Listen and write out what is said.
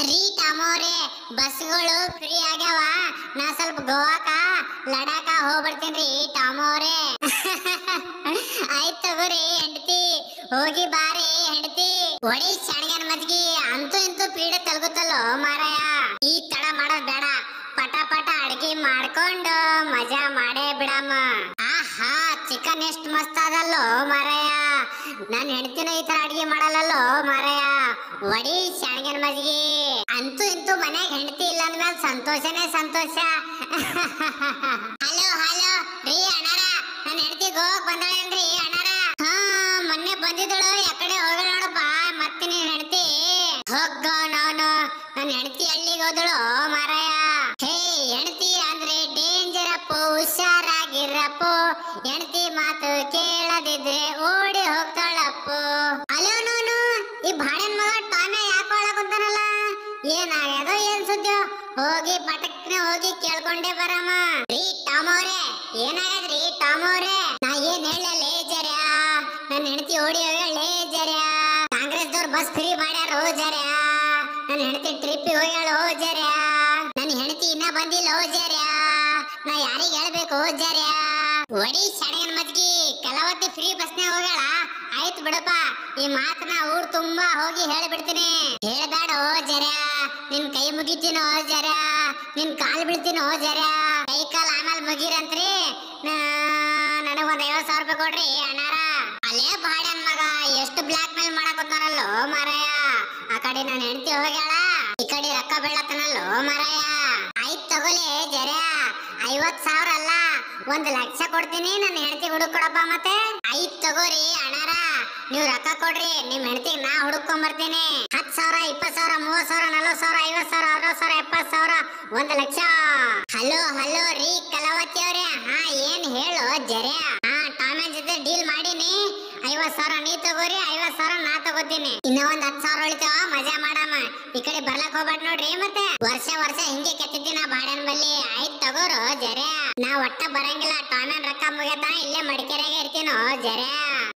ರೀ ಟಾಮೋರೆ ಬಸ್ಗಳು ಫ್ರೀ ಆಗ್ಯಾವ ನಾ ಸ್ವಲ್ಪ ಗೋವಾಕ ಲಡಾಕ ಹೋಗ್ಬರ್ತೀನಿ ಟಾಮೋರೆ ಆಯ್ತ್ ತಗೋರಿ ಹೆಂಡತಿ ಹೋಗಿ ಬಾರಿ ಹೆಂಡತಿ ಒಡಿ ಶಣಗನ ಮಜ್ಗಿ ಅಂತೂ ಇಂತೂ ಪೀಡೆ ತಲಗುತ್ತಲ್ಲೋ ಮಾರಾಯ ಈ ತಡ ಮಾಡೋದ್ ಬೇಡ ಪಟ ಪಟ ಅಡ್ಗೆ ಮಾಡ್ಕೊಂಡು ಮಜಾ ಮಾಡೇ ಬಿಡಮ್ಮ ಆಹಾ ಚಿಕನ್ ಎಷ್ಟ್ ಮಸ್ತ್ ಅದಲ್ಲೋ ಮಾರಾಯ ನನ್ ಹೆಂಡತಿನ ಈ ತರ ಅಡ್ಗೆ ಮಾಡಲ್ಲಲ್ಲೋ ಮಾರಾಯ ಒಡಿ ಶಾಣಗನ ಮಜ್ಗಿ ಅಂತೂ ಇಂತೂ ಮನ್ಯಾಗ ಹೆಂಡತಿ ಇಲ್ಲ ಅಂದ್ಮೇಲೆ ಸಂತೋಷನೇ ಸಂತೋಷ ಹಲೋ ಹಲೋ ರೀ ಅಣ್ಣಾರ ನನ್ ಹೆಂಡತಿ ಗೋವಾಕ್ ಬಂದಳೇನ್ರಿ ಅಣ್ಣಾರ ಹಾ ಮೊನ್ನೆ ಬಂದಿದ್ದಳು ಯಾಕಡೆ ಹೋಗಳ ನೋಡಪ್ಪ ಮತ್ತೆ ನೀನ್ ಹೆಂಡತಿ ಹೋಗ ನಾನು ನನ್ನ ಹೆಂಡತಿ ಹಳ್ಳಿಗೆ ಹೋದಳು ಮಾರಾಯ ಹೇ ಹೆಂಡತಿ ಅಂದ್ರೆ ಡೇಂಜರ್ ಅಪ್ಪು ಹುಷಾರಾಗಿರಪ್ಪು ಹೆಂಡತಿ ಮಾತು ಕೇಳದಿದ್ರೆ ಓಡಿ ಹೋಗ್ತಾಳಪ್ಪು ಅಲೋ ನಾನು ಈ ಬಾಡನ್ ಮಗ ಟಾಮೆ ಯಾಕೆ ಒಳಗುಂತಾನಲ್ಲ ಏನಾಗ್ಯದೋ ಏನ್ ಸುದ್ದಿ ಹೋಗಿ ಪಟಕ್ನ ಹೋಗಿ ಕೇಳ್ಕೊಂಡೆ ಬರಮ್ಮ ರೀ ಟಾಮೋರೆ ಏನಾಗದ್ರಿ ಟಾಮೋರೆ ನಾ ಏನ್ ಹೇಳಲೇ ಜರ್ಯಾ ನನ್ನ ಹೆಂಡತಿ ಓಡಿ ಹೋಗ್ಯಾಳೇ ಜರ್ಯಾ ಕಾಂಗ್ರೆಸ್ ದವ್ರು ಬಸ್ ಫ್ರೀ ಮಾಡ್ಯಾರ ಜರ್ಯಾ ನನ್ನ ಹೆಂಡತಿ ಟ್ರಿಪ್ ಹೋಗ್ಯಾಳ ಜರ್ಯಾ ನನ್ನ ಹೆಂಡತಿ ಇನ್ನ ಬಂದಿಲ್ಲ ಜರ್ಯಾ ನಾ ಯಾರಿಗ್ ಹೇಳ್ಬೇಕು ಜರ್ಯಾ ಒಡಿ ಸಡಗನ್ ಮಜ್ಗಿ ಕಲಾವತಿ ಫ್ರೀ ಬಸ್ನ್ಯಾಗ ಹೋಗ್ಯಾಳ ಆಯ್ತು ಬಿಡಪ್ಪ ಈ ಮಾತನ್ನ ಊರ್ ತುಂಬಾ ಹೋಗಿ ಹೇಳ್ಬಿಡ್ತೀನಿ ಹೇಳ್ಬೇಡ ಓ ಜರ್ಯಾ ನಿನ್ ಕೈ ಮುಗಿತೀನೋ ಜರ್ಯಾ ನಿನ್ ಕಾಲ್ ಬೀಳ್ತೀನೋ ಜರ್ಯಾ ಕೈ ಕಾಲ್ ಆಮೇಲೆ ಮುಗಿರಂತ್ರಿ ನನಗ ಒಂದ್ ಐವತ್ ಸಾವಿರ ರೂಪಾಯಿ ಕೊಡ್ರಿ ಅಣ್ಣಾರ ಅಲ್ಲೇ ಬಾಡನ್ ಮಗ ಎಷ್ಟು ಬ್ಲಾಕ್ ಮೇಲ್ ಮಾಡಕೊತಾರಲ್ಲೋ ಮಾರಾಯ ಆ ಕಡೆ ನನ್ನ ಹೆಂಡತಿ ಹೋಗ್ಯಾಳ ಈ ಕಡೆ ರೊಕ್ಕ ಬೀಳತ್ತನಲ್ಲೋ ಮಾರಾಯ ಆಯ್ತ್ ತಗೋಲೆ ಜರ್ಯಾ ಐವತ್ ಸಾವಿರ ಅಲ್ಲ ಒಂದ್ ಲಕ್ಷ ಕೊಡ್ತೀನಿ ನನ್ನ ಹೆಂಡತಿ ಹುಡುಕ್ ಕೊಡಪ್ಪ ಮತ್ತೆ ಐತ್ ತಗೋರಿ ಅಣ್ಣಾರ ನೀವ್ ರೊಕ್ಕ ಕೊಡ್ರಿ ನಿಮ್ ಹೆಂಡತಿಗೆ ನಾ ಹುಡುಕೊಂಡ್ ಬರ್ತೀನಿ ಹತ್ ಸಾವಿರ ಇಪ್ಪತ್ ಸಾವಿರ ಮೂವತ್ ಸಾವಿರ ನಲ್ವತ್ ಸಾವಿರ ಐವತ್ ಸಾವಿರ ಅರವತ್ ಸಾವಿರ ಎಪ್ಪತ್ ಸಾವಿರ ಒಂದ್ ಲಕ್ಷ ಹಲೋ ಹಲೋ ರೀ ಕಲಾವತಿ ಅವ್ರೆ ಹಾ ಏನ್ ಹೇಳು ಜರ್ಯಾ ಹಾ ಟಾಮೆನ್ ಜೊತೆ ಡೀಲ್ ಮಾಡೀನಿ ಐವತ್ ಸಾವಿರ ನೀ ತಗೋರಿ ಐವತ್ ಸಾವಿರ ನಾ ತಗೋತೀನಿ ಇನ್ನ ಒಂದ್ ಹತ್ ಸಾವಿರ ಉಳಿತಾವ ಮಜಾ ಮಾಡಮ್ಮ ಈ ಕಡೆ ಬರ್ಲಕ್ ಹೋಗ್ಬೇಡ ನೋಡ್ರಿ ಮತ್ತೆ ವರ್ಷ ವರ್ಷ ಹಿಂಗೆ ಕೆತ್ತಿದ್ದೀನ ಬಾಡನ್ ಬಲ್ಲಿ ಆಯ್ತ್ ತಗೋರು ಜರ್ಯಾ ನಾ ಒಟ್ಟ ಬರಂಗಿಲ್ಲ ಟಾಮೆನ್ ರೊಕ್ಕ ಮುಗಿಯತಾನ ಇಲ್ಲೇ ಮಡಿಕೇರಿಯಾಗೆ ಇರ್ತೀನೋ ಜರ್ಯಾ